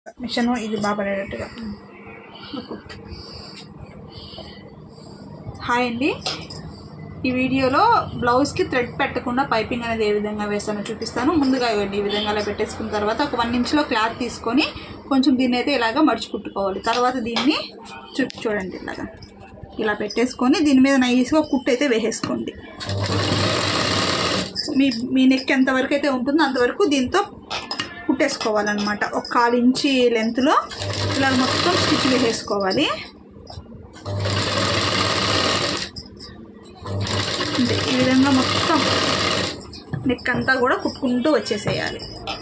machine ఇది బాగా పడేటట్టుగా hi అండి ఈ వీడియోలో బ్లౌజ్కి థ్రెడ్ పెట్టకుండా పైపింగ్ అనేది ఏ విధంగా వేస్తానో చూపిస్తాను ముందుగా ఇవ్వండి ఈ విధంగా అలా పెట్టేసుకున్న తర్వాత ఒక వన్ ఇంచ్లో క్లాత్ తీసుకొని కొంచెం దీన్ని అయితే ఇలాగ మడిచి కుట్టుకోవాలి తర్వాత దీన్ని చూ చూడండి ఇలాగా ఇలా పెట్టేసుకొని దీని మీద నైస్గా కుట్టు అయితే వేసేసుకోండి మీ మీ నెక్ ఎంతవరకు అయితే ఉంటుందో అంతవరకు దీంతో కుట్టేసుకోవాలన్నమాట ఒక కాలు ఇంచి లెంత్లో ఇలా మొత్తం స్టిచ్ వేసేసుకోవాలి అంటే ఈ విధంగా మొత్తం నెక్ అంతా కూడా కుట్టుకుంటూ వచ్చేసేయాలి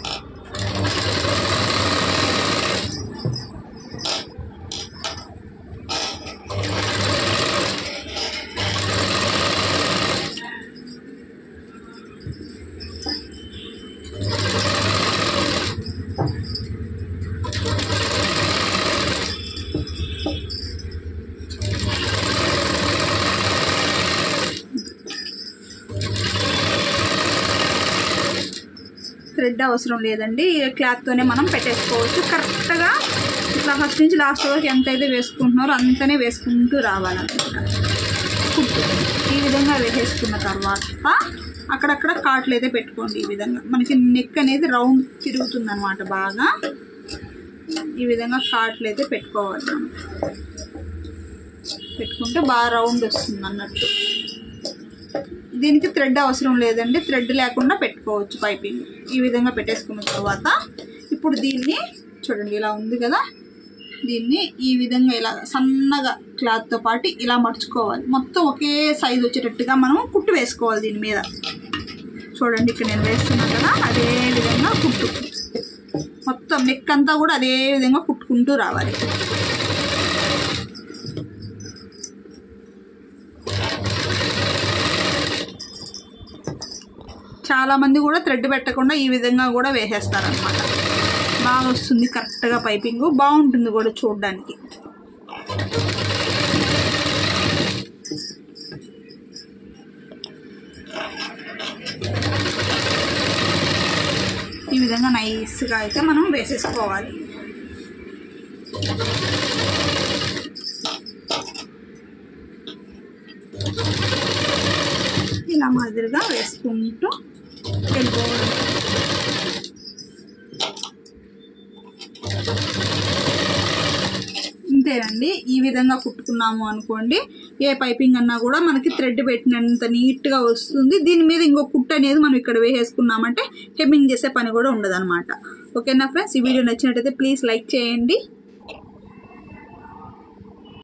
థ్రెడ్ అవసరం లేదండి ఈ క్లాత్తోనే మనం పెట్టేసుకోవచ్చు కరెక్ట్గా ఇట్లా ఫస్ట్ నుంచి లాస్ట్ వరకు ఎంత అయితే వేసుకుంటున్నారో అంతనే వేసుకుంటూ రావాలన్నమాట కుట్టు ఈ విధంగా వేసేసుకున్న తర్వాత అక్కడక్కడ కాట్లు అయితే పెట్టుకోండి ఈ విధంగా మనకి నెక్ అనేది రౌండ్ తిరుగుతుంది అనమాట బాగా ఈ విధంగా కాట్లు అయితే పెట్టుకోవాలి మనం పెట్టుకుంటే బాగా రౌండ్ వస్తుంది అన్నట్టు దీనికి థ్రెడ్ అవసరం లేదండి థ్రెడ్ లేకుండా పెట్టుకోవచ్చు పైపింగ్ ఈ విధంగా పెట్టేసుకున్న తర్వాత ఇప్పుడు దీన్ని చూడండి ఇలా ఉంది కదా దీన్ని ఈ విధంగా ఇలా సన్నగా క్లాత్తో పాటు ఇలా మడుచుకోవాలి మొత్తం ఒకే సైజు వచ్చేటట్టుగా మనం కుట్టు వేసుకోవాలి దీని మీద చూడండి ఇక్కడ నేను వేస్తున్నాను కదా అదే విధంగా కుట్టు మొత్తం నెక్ అంతా కూడా అదే విధంగా కుట్టుకుంటూ రావాలి చాలామంది కూడా థ్రెడ్ పెట్టకుండా ఈ విధంగా కూడా వేసేస్తారనమాట బాగా వస్తుంది కరెక్ట్గా పైపింగ్ బాగుంటుంది కూడా చూడడానికి ఈ విధంగా నైస్గా అయితే మనం వేసేసుకోవాలి ఇలా మాదిరిగా వేసుకుంటూ వెళ్ళిపోవడం అంతేనండి ఈ విధంగా కుట్టుకున్నాము అనుకోండి ఏ పైపింగ్ అన్నా కూడా మనకి థ్రెడ్ పెట్టినంత నీట్గా వస్తుంది దీని మీద ఇంకో కుట్టు అనేది మనం ఇక్కడ వేసేసుకున్నామంటే హెమ్మింగ్ చేసే పని కూడా ఉండదు అనమాట ఓకేనా ఫ్రెండ్స్ ఈ వీడియో నచ్చినట్టయితే ప్లీజ్ లైక్ చేయండి